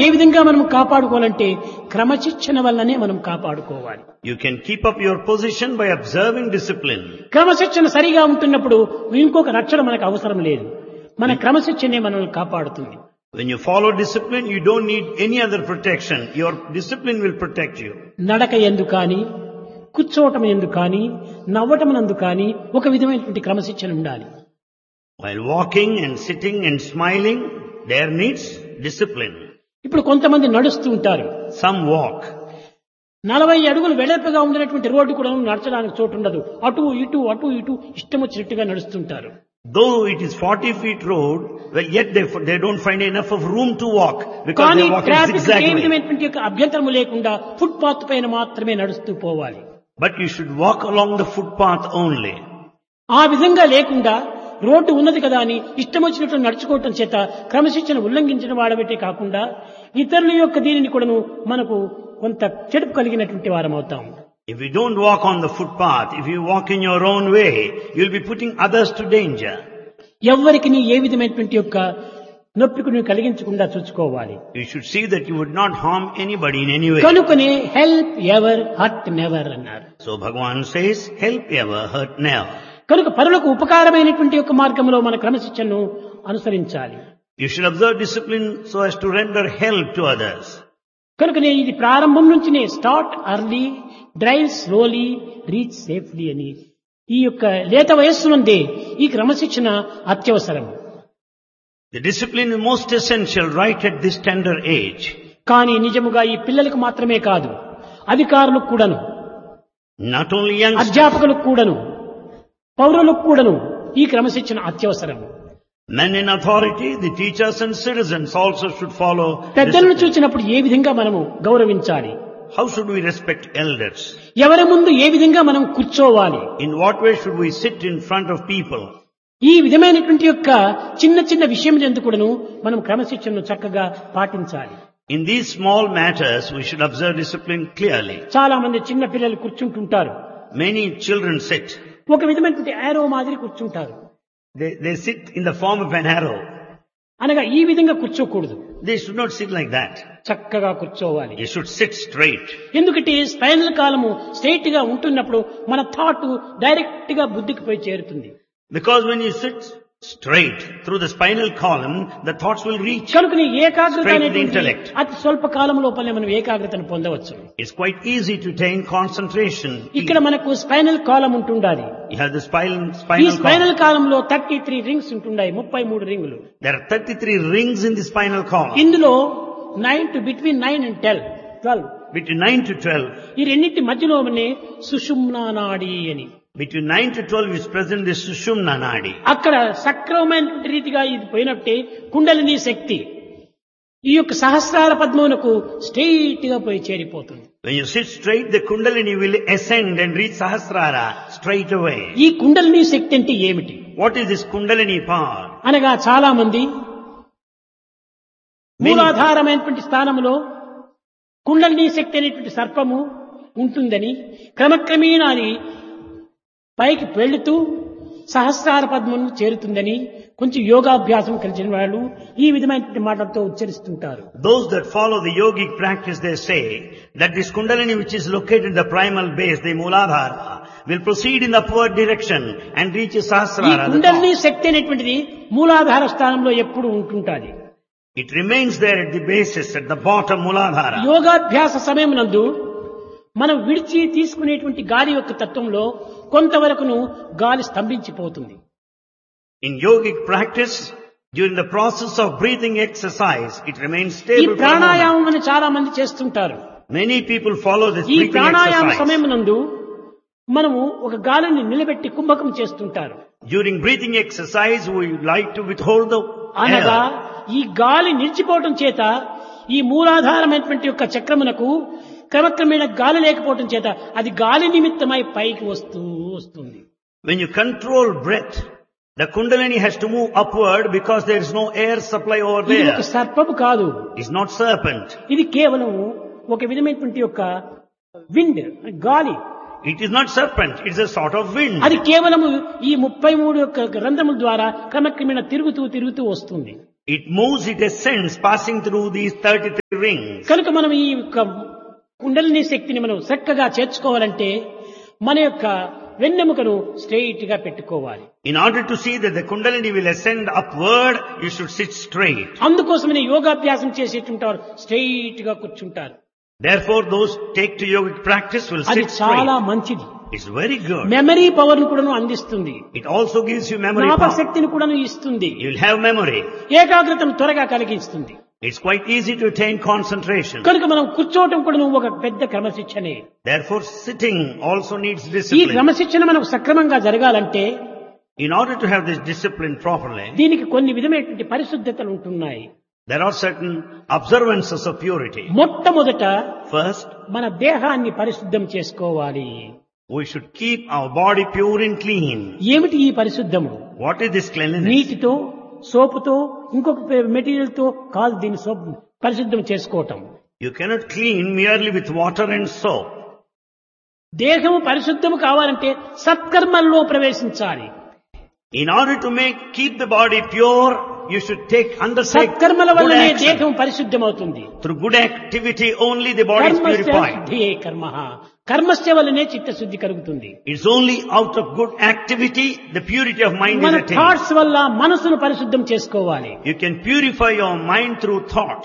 ఏ విధంగా మనం కాపాడుకోవాలంటే క్రమశిక్షణ వల్లనే మనం కాపాడుకోవాలి You can keep up your position by observing discipline. క్రమశిక్షణ సరిగా ఉంటున్నప్పుడు ఇంకొక రక్షణ మనకు అవసరం లేదు మన క్రమశిక్షణే మనల్ని కాపాడుతుంది When you follow discipline, you don't need any other protection. Your discipline will protect you. నడక ఎందు కానీ కూర్చోవటం ఎందు కానీ నవ్వటం నందు కానీ ఒక విధమైనటువంటి క్రమశిక్షణ ఉండాలి While walking and sitting and smiling, there needs discipline. ఇప్పుడు కొంతమంది నడుస్తూ ఉంటారు Some walk. నలభై అడుగులు వెడల్పుగా ఉండినటువంటి రోడ్డు కూడా నడచడానికి చోటు ఉండదు అటు ఇటు అటు ఇటు ఇష్టం వచ్చినట్టుగా నడుస్తుంటారు Though it is 40 feet road, well, yet they, they don't find enough of room to walk because కానీ they're walking traffic a zigzag way. విధమైనటువంటి యొక్క అభ్యంతరము లేకుండా ఫుట్ పాత్ పైన మాత్రమే నడుస్తూ పోవాలి But you should walk along the footpath only. ఆ విధంగా లేకుండా రోడ్డు ఉన్నది కదా అని ఇష్టం వచ్చినట్లు నడుచుకోవటం చేత క్రమశిక్షణ ఉల్లంఘించిన వాడబట్టే కాకుండా ఇతరుల యొక్క దీనిని కూడాను మనకు కొంత చెడుపు కలిగినటువంటి వారం అవుతాం If you don't walk on the footpath, if you walk in your own way, you'll be putting others to danger. ఎవ్వరికి నీ ఏ విధమైనటువంటి యొక్క నొప్పికి నువ్వు కలిగించకుండా చూసుకోవాలి You should see that you would not harm anybody in any way. కనుకనే help ever hurt never అన్నారు So Bhagavan says, help ever, hurt never. కనుక పరులకు ఉపకారమైనటువంటి యొక్క మార్గంలో మన క్రమశిక్షణను అనుసరించాలి You should observe discipline so as to render help to others. కనుకనే ఇది ప్రారంభం నుంచినే start early drive slowly reach safely అని ఈ యొక్క లేత వయస్సు నుండే ఈ క్రమశిక్షణ అత్యవసరం The discipline is most essential right at this tender age. కానీ నిజముగా ఈ పిల్లలకు మాత్రమే కాదు అధికారులకు కూడాను Not only youngsters, అధ్యాపకులకు కూడాను పౌరులకు కూడాను ఈ క్రమశిక్షణ అత్యవసరం men in authority, the teachers and citizens also should follow పెద్దలను discipline. చూసినప్పుడు ఏ విధంగా మనము గౌరవించాలి How should we respect elders? ఎవరి ముందు ఏ విధంగా మనం కూర్చోవాలి In what way should we sit in front of people? ఈ విధమైనటువంటి యొక్క చిన్న చిన్న విషయం ఎందుకు కూడాను మనం క్రమశిక్షణను చక్కగా పాటించాలి In these small matters, we should observe discipline clearly. చాలా మంది చిన్న పిల్లలు కూర్చుంటుంటారు Many children sit. ఒక విధమైనటువంటి ఆరో మాదిరి కూర్చుంటారు They, they sit in the form of an arrow. అనగా ఈ విధంగా కూర్చోకూడదు They should not sit like that. చక్కగా కూర్చోవాలి They should sit straight. ఎందుకంటే స్పైనల్ కాలము స్ట్రైట్ గా ఉంటున్నప్పుడు మన థాట్ డైరెక్ట్ గా బుద్ధికి పోయి చేరుతుంది Because when you sit straight through the spinal column, the thoughts will reach. కనుక నీ ఏకాగ్రత Straight అనేటువంటిది intellect. అతి స్వల్ప కాలం లోపలే మనం ఏకాగ్రతను పొందవచ్చు It's quite easy to attain concentration. ఇక్కడ మనకు స్పైనల్ కాలం ఉంటుండాలి You have the spinal, ఈ spinal స్పైనల్ column. కాలంలో థర్టీ త్రీ రింగ్స్ ఉంటున్నాయి ముప్పై మూడు రింగులు There are 33 rings in the spinal column. ఇందులో nine to between nine and tell twelve Between 9 to 12. ఈ రెండింటి మధ్యలోనే సుషుమ్నా నాడి అని Between 9 to 12 is present the Sushumna Nadi. అక్కడ సక్రమమైన రీతిగా ఇది పోయినట్టే కుండలిని శక్తి ఈ యొక్క సహస్రార పద్మమునకు స్ట్రైట్ గా పోయి చేరిపోతుంది When you sit straight, the Kundalini will ascend and reach Sahasrara straight away. ఈ కుండలిని శక్తి అంటే ఏమిటి What is this Kundalini power? అనగా చాలా మంది మూలాధారమైనటువంటి స్థానంలో కుండలిని శక్తి అనేటువంటి సర్పము ఉంటుందని క్రమక్రమేణా అది పైకి వెళుతూ సహస్రార పద్మను చేరుతుందని కొంచెం యోగాభ్యాసం కలిసిన వాళ్ళు ఈ విధమైనటువంటి మాటలతో ఉచ్చరిస్తుంటారు Those that follow the yogic practice, they say that this Kundalini which is located in the primal base, the Mooladhara, will proceed in the upward direction and reach ఈ Sahasrara. the kundalini top. శక్తి అనేటువంటిది మూలాధార స్థానంలో ఎప్పుడు ఉంటుంటాది It remains there at the basis, at the bottom Mooladhara. యోగాభ్యాస సమయం నందు మనం విడిచి తీసుకునేటువంటి గాలి యొక్క తత్వంలో కొంతవరకును గాలి స్తంభించిపోతుంది In yogic practice, during the process of breathing exercise, it remains ఈ stable for a moment. ప్రాణాయామం అని చాలా మంది చేస్తుంటారు Many people follow this ఈ breathing ప్రాణాయామ exercise. సమయం నందు మనము ఒక గాలిని నిలబెట్టి కుంభకం చేస్తుంటారు During breathing exercise, we like to withhold the అనగా air. ఈ గాలి నిలిచిపోవటం చేత ఈ మూలాధారమైనటువంటి యొక్క చక్రమునకు క్రమక్రమేణ గాలి లేకపోవటం చేత అది గాలి నిమిత్తమై పైకి వస్తూ వస్తుంది When you control breath, the kundalini has to move upward because there is no air supply over ఇది there. ఒక సర్పము కాదు It's not serpent. ఇది కేవలం ఒక విధమైనటువంటి యొక్క విండ్ గాలి It is not serpent. It's a sort of wind. అది కేవలము ఈ ముప్పై మూడు యొక్క రంధ్రముల ద్వారా క్రమక్రమేణ తిరుగుతూ తిరుగుతూ వస్తుంది It moves, it ascends, passing through these 33 rings. కనుక మనం ఈ యొక్క కుండలిని శక్తిని మనం చక్కగా చేర్చుకోవాలంటే మన యొక్క వెన్నెముకను స్ట్రెయిట్ గా పెట్టుకోవాలి In order to see that the Kundalini will ascend upward, you should sit straight. అందుకోసమనే యోగాభ్యాసం చేసేటుంటారు స్ట్రెయిట్ గా కూర్చుంటారు Therefore, those take to yogic practice will అది sit చాలా straight. మంచిది It's very good. Memory power ను కూడా అందిస్తుంది It also gives you memory జ్ఞాపక power. శక్తిని కూడా ఇస్తుంది You'll have memory. ఏకాగ్రతను త్వరగా కలిగిస్తుంది It's quite easy to attain concentration. కనుక మనం కూర్చోవటం కూడా ఒక పెద్ద క్రమశిక్షణే Therefore, sitting also needs ఈ discipline. క్రమశిక్షణ మనకు సక్రమంగా జరగాలంటే In order to have this discipline properly, దీనికి కొన్ని విధమైనటువంటి పరిశుద్ధతలు ఉంటున్నాయి there are certain observances of purity. మొట్టమొదట First, మన దేహాన్ని పరిశుద్ధం చేసుకోవాలి we should keep our body pure and clean. ఏమిటి ఈ పరిశుద్ధము What is this cleanliness? నీటితో సోపుతో ఇంకొక మెటీరియల్ తో కాదు దీన్ని సోప్ పరిశుద్ధం చేసుకోవటం You cannot clean merely with water and soap. దేహము పరిశుద్ధము కావాలంటే సత్కర్మల్లో ప్రవేశించాలి In order to make, keep the body pure, you should take, undertake సత్కర్మల good వల్లనే action. దేహం పరిశుద్ధమవుతుంది Through good activity only the body is కర్మస్య purified. శుద్ధియే కర్మ కర్మస్య వల్లనే చిత్తశుద్ధి కలుగుతుంది It's only out of good activity the purity of mind is మన attained. Thoughts వల్ల మనసును పరిశుద్ధం చేసుకోవాలి You can purify your mind through thoughts.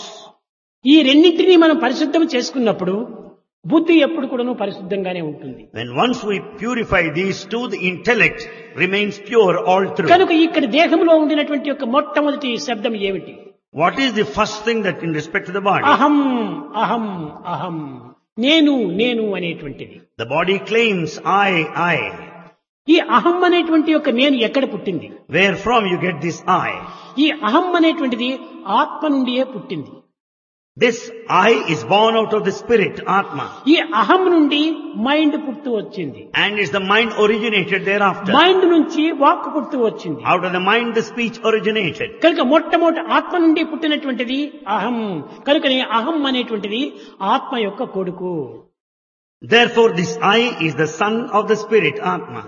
ఈ రెండింటినీ మనం పరిశుద్ధం చేసుకున్నప్పుడు బుద్ధి ఎప్పుడు కూడాను పరిశుద్ధంగానే ఉంటుంది When once we purify these two, the intellect remains pure all through. కనుక ఇక్కడ దేహంలో ఉండినటువంటి యొక్క మొట్టమొదటి శబ్దం ఏమిటి What is the first thing that in respect to the body? అహం అహం అహం నేను నేను అనేటువంటిది The body claims I, I. ఈ అహం అనేటువంటి యొక్క నేను ఎక్కడ పుట్టింది Where from you get this I? ఈ అహం అనేటువంటిది ఆత్మ నుండియే పుట్టింది This I is born out of the spirit, Atma. ఈ అహం నుండి మైండ్ పుట్టు వచ్చింది And is the mind originated thereafter. Mind నుంచి వాక్ పుట్టు వచ్చింది Out of the mind the speech originated. కనుక మొట్టమొదటి ఆత్మ నుండి పుట్టినటువంటిది అహం కనుకనే అహం అనేటువంటిది ఆత్మ యొక్క కొడుకు Therefore this I is the son of the spirit, Atma.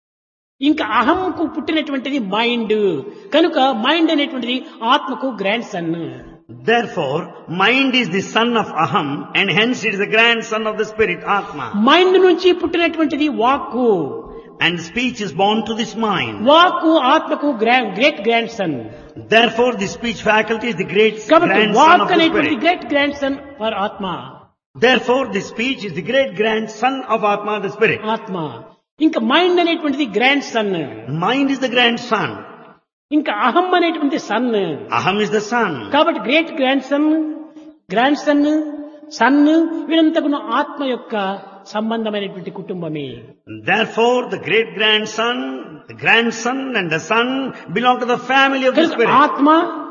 ఇంకా అహంకు పుట్టినటువంటిది మైండ్ కనుక మైండ్ అనేటువంటిది ఆత్మకు grandson Therefore, mind is the son of Aham and hence it is the grandson of the spirit, Atma. Mind నుంచి పుట్టినటువంటిది వాక్కు And speech is born to this mind. వాక్కు ఆత్మకు great grandson Therefore, the speech faculty is the great కాబట్టి grandson of వాక్ the అనేటువంటి spirit. Great grandson for ఆత్మ Therefore, the speech is the great grandson of Atma, the spirit. ఆత్మ ఇంకా mind అనేటువంటిది grandson Mind is the grandson. ఇంకా అహం అనేటువంటి son Aham is the son. కాబట్టి great grandson grandson son వీరంతకును ఆత్మ యొక్క సంబంధమైనటువంటి కుటుంబమే Therefore, the great grandson, the grandson and the son belong to the family of the కనుక spirit. ఆత్మ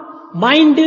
మైండ్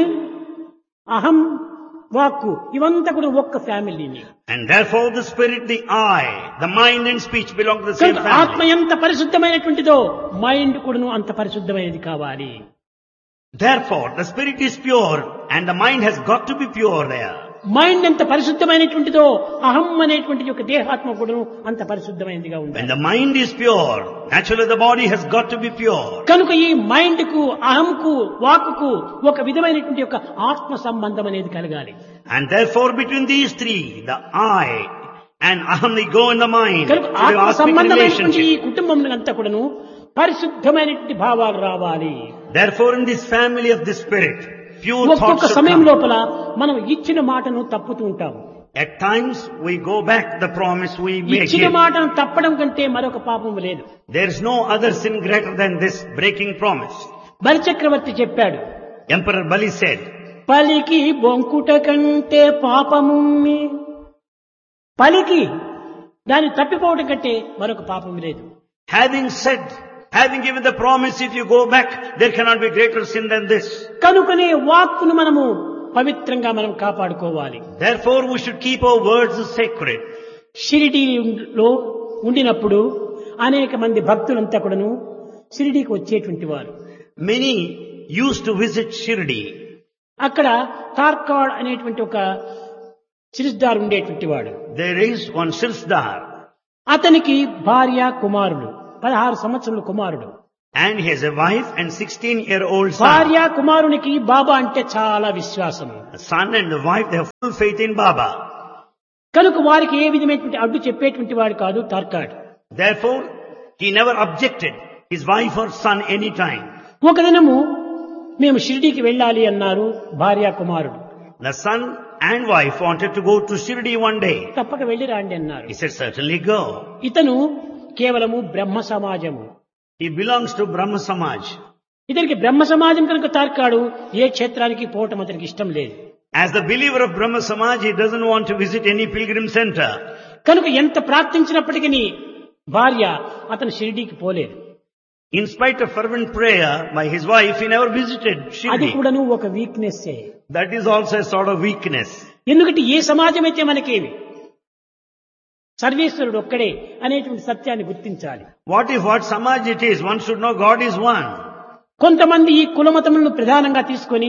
అహం వాక్కు ఇవంతా కూడా ఒక్క ఫ్యామిలీని And therefore, the spirit, the I, the mind and speech belong to the same కనుక ఆత్మ family. ఎంత పరిశుద్ధమైనటువంటిదో మైండ్ కూడాను అంత పరిశుద్ధమైనది కావాలి Therefore, the spirit is pure and the mind has got to be pure there. Mind ఎంత పరిశుద్ధమైనటువంటిదో అహం అనేటువంటి యొక్క దేహాత్మ కూడాను అంత పరిశుద్ధమైనదిగా ఉంది When the mind is pure, naturally the body has got to be pure. కనుక ఈ మైండ్ కు అహంకు వాక్కు ఒక విధమైనటువంటి యొక్క ఆత్మ సంబంధం అనేది కలగాలి And therefore, between these three, the I and Aham, they go in the mind. కనుక So the ఆత్మ aspect సంబంధమైనటువంటి ఈ relationship. కుటుంబం అంతా కూడాను పరిశుద్ధమైనటువంటి భావాలు రావాలి Therefore, in this family of the spirit, pure thoughts ఒక్కొక్క should సమయం come. లోపల మనం ఇచ్చిన మాటను తప్పుతూ ఉంటాం At times, we go back the promise we make. ఇచ్చిన here. మాటను తప్పడం కంటే మరొక పాపం లేదు There is no other sin greater than this breaking promise. బలిచక్రవర్తి చెప్పాడు Emperor Bali said, పలికి బొంకుట కంటే పాపముమ్మి పలికి దాన్ని తప్పిపోవడం కంటే మరొక పాపం లేదు having said, having given the promise, if you go back, there cannot be greater sin than this. కనుకనే వాక్కును మనము పవిత్రంగా మనం కాపాడుకోవాలి Therefore, we should keep our words sacred. షిరిడీలో ఉండినప్పుడు అనేక మంది భక్తులంతా కూడాను షిరిడీకి వచ్చేటువంటి వారు Many used to visit Shirdi. అక్కడ తార్కాడ్ అనేటువంటి ఒక సిరిస్దార్ ఉండేటువంటి వాడు There is one Sirsdar. అతనికి భార్య కుమారుడు పదహారు సంవత్సరాల కుమారుడు And he has a wife and 16 year old son. భార్య కుమారునికి బాబా అంటే చాలా విశ్వాసము The son and the wife, they have full faith in Baba. కనుక వారికి ఏ విధమైనటువంటి అడ్డు చెప్పేటువంటి వాడు కాదు తార్కాడు Therefore, he never objected his wife or son any time. ఒక దినము మేము షిరిడీకి వెళ్ళాలి అన్నారు భార్య కుమారుడు The son and wife wanted to go to Shirdi one day. తప్పక వెళ్ళి రాండి అన్నారు He said, certainly go. ఇతను కేవలము బ్రహ్మ సమాజము He belongs to Brahma Samaj. ఇతనికి బ్రహ్మ సమాజం కనుక తార్కాడు ఏ క్షేత్రానికి పోవటం అతనికి ఇష్టం లేదు As the believer of Brahma Samaj, he doesn't want to visit any pilgrim center. కనుక ఎంత ప్రార్థించినప్పటికీ భార్య అతను షిరిడీకి పోలేదు In spite of fervent prayer by his wife, he never visited అది Shirdi. కూడాను ఒక weakness That is also a sort of weakness. ఎందుకంటే ఏ సమాజం అయితే మనకేమి సర్వేశ్వరుడు ఒక్కడే అనేటువంటి సత్యాన్ని గుర్తించాలి What if what Samaj it is? One should know God is one. కొంతమంది ఈ కులమతములను ప్రధానంగా తీసుకొని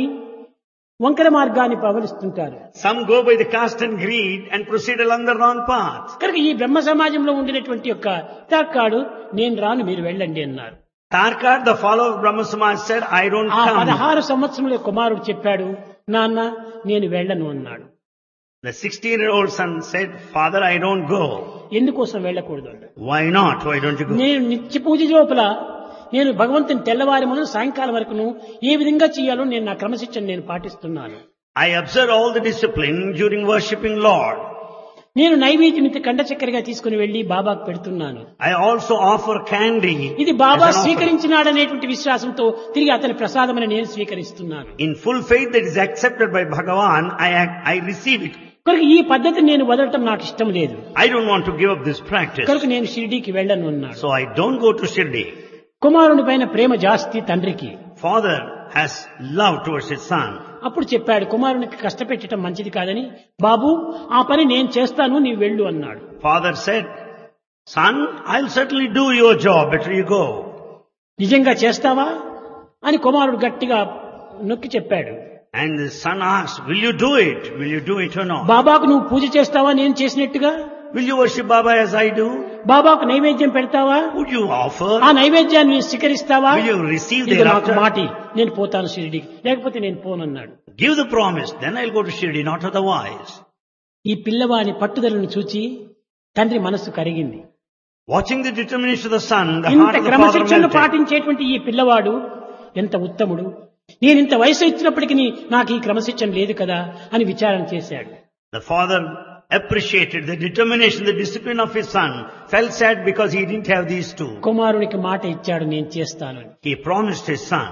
వంకర మార్గాన్ని పవలిస్తుంటారు Some go by the caste and greed and proceed along the wrong path. కనుక ఈ బ్రహ్మ సమాజంలో ఉండినటువంటి యొక్క తార్కాడు నేను రాను మీరు వెళ్ళండి అన్నారు Tarkar, the follower of Brahma Samaj said, I don't ఆ come. పదహారు సంవత్సరంలో కుమారుడు చెప్పాడు నాన్న నేను వెళ్ళను అన్నాడు The 16 year old son said, Father, I don't go. ఎందుకోసం వెళ్ళకూడదు అన్నాడు Why not? Why don't you go? నేను నిత్య పూజ లోపల నేను భగవంతుని తెల్లవారి మొదలు సాయంకాలం వరకును ఏ విధంగా చేయాలో నేను నా క్రమశిక్షణ నేను పాటిస్తున్నాను I observe all the discipline during worshipping Lord. నేను నైవేద్యం ఇంత కండ చక్కెరగా తీసుకుని వెళ్లి బాబాకు పెడుతున్నాను I also offer candy. ఇది బాబా as an offering. స్వీకరించినాడనేటువంటి విశ్వాసంతో తిరిగి అతని ప్రసాదమని నేను స్వీకరిస్తున్నాను In full faith that is accepted by Bhagavan, I, act, I receive it. కనుక ఈ పద్ధతిని నేను వదలటం నాకు ఇష్టం లేదు I don't want to give up this practice. కనుక నేను షిరిడీకి వెళ్ళను అన్నాడు So I don't go to Shirdi. కుమారుని పైన ప్రేమ జాస్తి తండ్రికి Father has love towards his son. అప్పుడు చెప్పాడు కుమారునికి కష్టపెట్టడం మంచిది కాదని బాబు ఆ పని నేను చేస్తాను నీవు వెళ్ళు అన్నాడు Father said, Son, I'll certainly do your job. Better you go. నిజంగా చేస్తావా అని కుమారుడు గట్టిగా నొక్కి చెప్పాడు And the son asked, Will you do it? Will you do it or not? బాబాకు నువ్వు పూజ చేస్తావా నేను చేసినట్టుగా Will you worship Baba as I do? బాబాకు నైవేద్యం పెడతావా Would you offer? ఆ నైవేద్యాన్ని నీవు స్వీకరిస్తావా Will you receive ఇదిగో నాకు thereafter? మాటి నేను పోతాను షిరిడికి లేకపోతే నేను పోనన్నాడు Give the promise, then I'll go to Shirdi, not otherwise. ఈ పిల్లవాని పట్టుదలను చూచి తండ్రి మనస్సు కరిగింది Watching the determination of the son, the ఇంత heart of the father క్రమశిక్షణను melted. పాటించేటువంటి ఈ పిల్లవాడు ఎంత ఉత్తముడు నేను ఇంత వయసు ఇచ్చినప్పటికీ నాకు ఈ క్రమశిక్షణ లేదు కదా అని విచారణ చేశాడు The father appreciated the determination, the discipline of his son, felt sad because he didn't have these two. కుమారునికి మాట ఇచ్చాడు నేను చేస్తాను అని. He promised his son,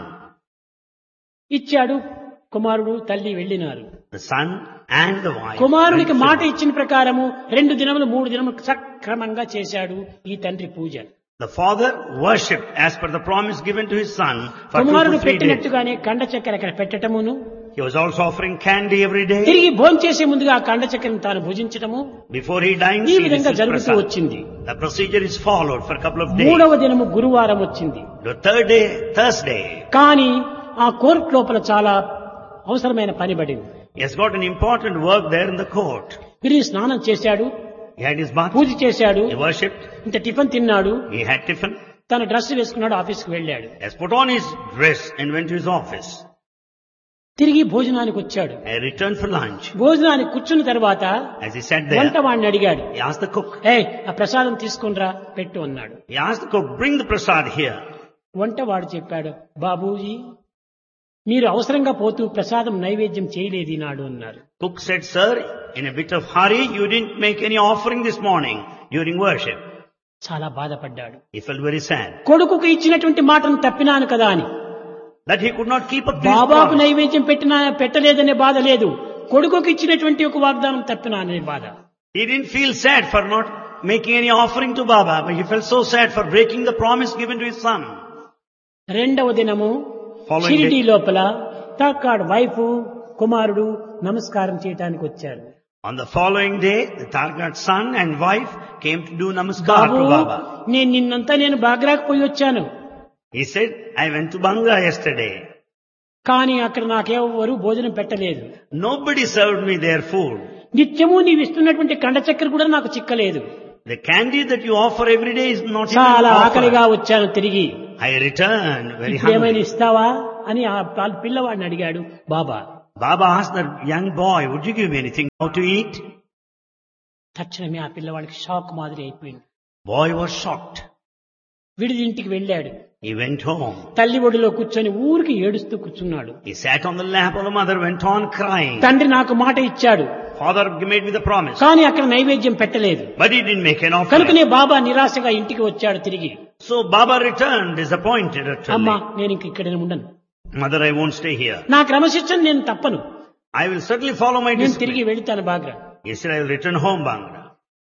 ఇచ్చాడు కుమారుడు తల్లి వెళ్ళినారు the son and the wife. కుమారునికి went మాట to- ఇచ్చిన ప్రకారము రెండు దినములు మూడు దినములు సక్రమంగా చేశాడు ఈ తండ్రి పూజ The father worshipped as per the promise given to his son for two కుమారుడు to three days. పెట్టినట్టుగానే కండ చక్కెర అక్కడ పెట్టటమును He was also offering candy every day. తిరిగి భోంచేసే ముందుగా ఆ కండ చక్కెరను తాను భుజించటము Before he dines, ఈ he విధంగా receives జరుగుతూ prasad. వచ్చింది The procedure is followed for a couple of days. మూడవ దినము గురువారం వచ్చింది The third day, Thursday, కానీ ఆ కోర్టు లోపల చాలా అవసరమైన పని పడింది he has got an important work there in the court. తిరిగి స్నానం చేశాడు He had his bath, పూజ చేశాడు he worshipped, ఇంత టిఫిన్ తిన్నాడు he had tiffin, తన డ్రెస్ వేసుకున్నాడు ఆఫీస్కి వెళ్ళాడు he has put on his dress and went to his office. తిరిగి భోజనానికి వచ్చాడు I returned for lunch. భోజనానికి కూర్చున్న తర్వాత As he sat వంట there, వాడిని అడిగాడు he asked the cook, ఏ ఆ ప్రసాదం తీసుకునిరా పెట్టు అన్నాడు he asked the cook, bring the prasad here. వంట వాడు చెప్పాడు బాబూజీ మీరు అవసరంగా పోతూ ప్రసాదం నైవేద్యం చేయలేదు ఈనాడు అన్నారు Cook said, sir, in a bit of hurry, you didn't make any offering this morning during worship. చాలా బాధపడ్డాడు He felt very sad కొడుకుకు ఇచ్చినటువంటి మాటను తప్పినాను కదా అని that he could not keep up this బాబాకు promise. నైవేద్యం పెట్టినా పెట్టలేదనే బాధ లేదు కొడుకుకు ఇచ్చినటువంటి ఒక వాగ్దానం తప్పినాననే బాధ He didn't feel sad for not making any offering to Baba, but he felt so sad for breaking the promise given to his son. రెండవ దినము Following షిరిడి day. లోపల తాకాడ్ వైఫ్ కుమారుడు నమస్కారం చేయటానికి వచ్చారు On the following day, the Targat son and wife came to do namaskar Babu to Baba. నేను నిన్నంతా నేను బాగ్రాకు పోయి వచ్చాను He said, I went to Banga yesterday. కానీ అక్కడ నాకెవరు భోజనం పెట్టలేదు Nobody served me their food. నిత్యము నీవు ఇస్తున్నటువంటి కండ చక్కెర కూడా నాకు చిక్కలేదు The candy that you offer every day is not even చాలా ఆకలిగా offered. వచ్చాను తిరిగి I returned very ఇప్పుడు ఏమైనా hungry. ఇస్తావా అని ఆ పాల్- పిల్లవాడిని అడిగాడు బాబా Baba asked the young boy, would you give me anything now to eat? తక్షణమే ఆ పిల్లవాడికి షాక్ మాదిరి అయిపోయింది Boy was shocked. విడిది ఇంటికి వెళ్ళాడు He went home. తల్లి ఒడిలో కూర్చొని ఊరికి ఏడుస్తూ కూర్చున్నాడు He sat on the lap of the mother, went on crying. తండ్రి నాకు మాట ఇచ్చాడు Father made me the promise. కానీ అక్కడ నైవేద్యం పెట్టలేదు But he didn't make an offer. కనుకనే బాబా నిరాశగా ఇంటికి వచ్చాడు తిరిగి So Baba returned disappointed అమ్మా utterly. నేను ఇంక ఇక్కడ ఉండను Mother, I won't stay here. నా క్రమశిక్షణ నేను తప్పను I will certainly follow my నేను తిరిగి discipline. వెళుతాను బాగా He said, I will return home, Bhangra.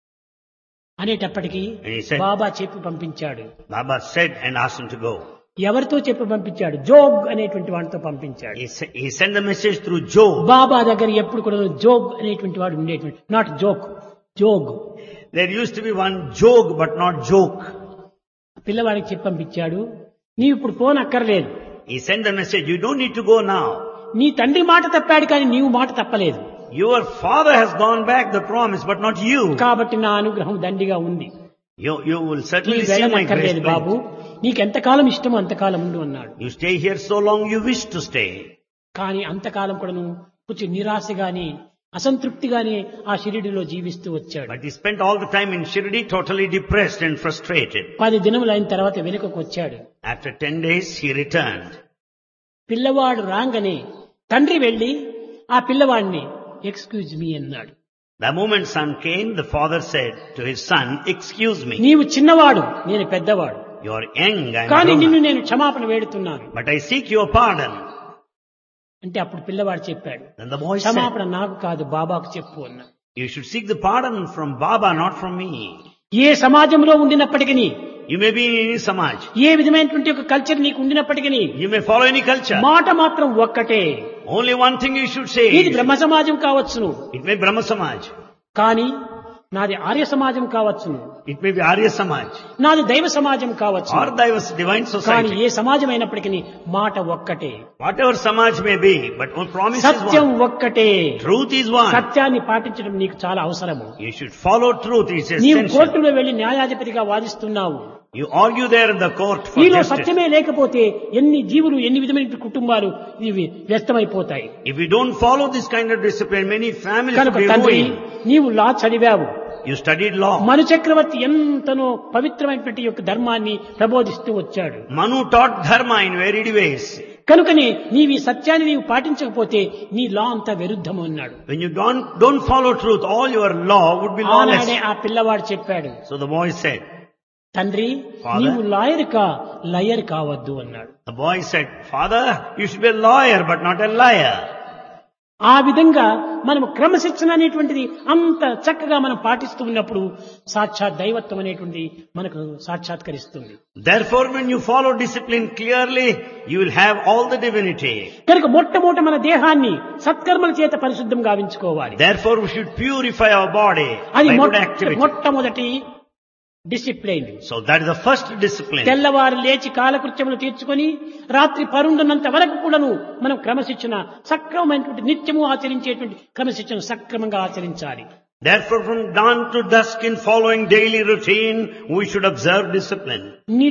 అనేటప్పటికీ And he said, బాబా చెప్పి పంపించాడు Baba said and asked him to go. ఎవరితో చెప్పి పంపించాడు జోగ్ అనేటువంటి వాడితో పంపించాడు He, sa- he sent the message through Job. బాబా దగ్గర ఎప్పుడు కూడా జోగ్ అనేటువంటి వాడు ఉండేటువంటి not joke Jog There used to be one joke but not joke. పిల్లవాడికి చెప్పి పంపించాడు నీవు ఇప్పుడు ఫోన్ అక్కర్లేదు He sent the message, you don't need to go now. నీ తండ్రి మాట తప్పాడు కానీ నీవు మాట తప్పలేదు Your father has gone back the promise but not you. కాబట్టి నా అనుగ్రహం దండిగా ఉంది You, you will నీ certainly see my వెళ్ళనక్కర్లేదు grace. బాబు నీకెంతకాలం ఇష్టమో అంతకాలం ఉండు అన్నాడు You stay here so long you wish to stay. కానీ అంతకాలం కూడాను కొంచెం నిరాశగాని అసంతృప్తిగానే ఆ షిరిడిలో జీవిస్తూ వచ్చాడు But he spent all the time in Shirdi totally depressed and frustrated. పది దినములు అయిన తర్వాత వెనుకకు వచ్చాడు After ten days he returned. పిల్లవాడు రాగానే తండ్రి వెళ్లి ఆ పిల్లవాడిని ఎక్స్క్యూజ్ మీ అన్నాడు The moment son came, the father said to his son, excuse me, నీవు చిన్నవాడు నేను పెద్దవాడు you are young and కానీ grown నిన్ను up, నేను క్షమాపణ వేడుతున్నాను but I seek your pardon. అంటే అప్పుడు పిల్లవాడు చెప్పాడు Then the boy said, క్షమాపణ నాకు కాదు బాబాకు చెప్పు అన్నాడు you should seek the pardon from Baba, not from me. ఏ సమాజంలో ఉండినప్పటికీ You may be in any samaj. ఏ విధమైనటువంటి ఒక కల్చర్ నీకు ఉండినప్పటికీ You may follow any culture. మాట మాత్రం ఒక్కటే Only one thing you should say. ఇది బ్రహ్మ సమాజం కావచ్చును It may be Brahma Samaj. కానీ నాది ఆర్య సమాజం కావచ్చును It may be Arya Samaj. నాది దైవ సమాజం కావచ్చు Or diverse divine కానీ society. ఏ సమాజం అయినప్పటికీ మాట ఒక్కటే Whatever Samaj may be, but one promise is Satyam one. ఒక్కటే Truth is one. సత్యాన్ని పాటించడం నీకు చాలా అవసరము You should follow truth. It's నీవు essential. కోర్టులో వెళ్లి న్యాయాధిపతిగా వాదిస్తున్నావు You argue there in the court for నీలో justice. సత్యమే లేకపోతే ఎన్ని జీవులు ఎన్ని విధమైన కుటుంబాలు ఇవి వ్యస్తమైపోతాయి If you don't follow this kind of discipline, many families will కనుక be తండ్రి ruined. నీవు లా చదివావు You studied law. మను చక్రవర్తి ఎంతనో పవిత్రమైనటువంటి యొక్క ధర్మాన్ని ప్రబోధిస్తూ వచ్చాడు Manu taught dharma in varied ways. కనుకనే నీవు ఈ సత్యాన్ని నీవు పాటించకపోతే నీ లా అంతా విరుద్ధము అన్నాడు When you don't, don't follow truth, all your law would be lawless. ఆనాడే ఆ పిల్లవాడు చెప్పాడు So the boy said, తండ్రి Father? నీవు లాయర్ కా లయర్ కావద్దు అన్నాడు the boy said, Father, you should be a lawyer but not a liar. ఆ విధంగా మనము క్రమశిక్షణ అనేటువంటిది అంత చక్కగా మనం పాటిస్తూ ఉన్నప్పుడు సాక్షాత్ దైవత్వం అనేటువంటిది మనకు సాక్షాత్కరిస్తుంది Therefore, when you follow discipline clearly, you will have all the divinity. కనుక మొట్టమొదట మన దేహాన్ని సత్కర్మల చేత పరిశుద్ధం గావించుకోవాలి Therefore, we should purify our body అది by good మొట్ట- activity. మొట్టమొదటి discipline So that is the first discipline. తెల్లవారు లేచి కాలకృత్యములు తీర్చుకొని రాత్రి పరుండున్నంత వరకు కూడాను మనం క్రమశిక్షణ సక్రమమైనటువంటి నిత్యము ఆచరించేటువంటి క్రమశిక్షణ సక్రమంగా ఆచరించాలి Therefore, from dawn to dusk in following daily routine, we should observe discipline. నీ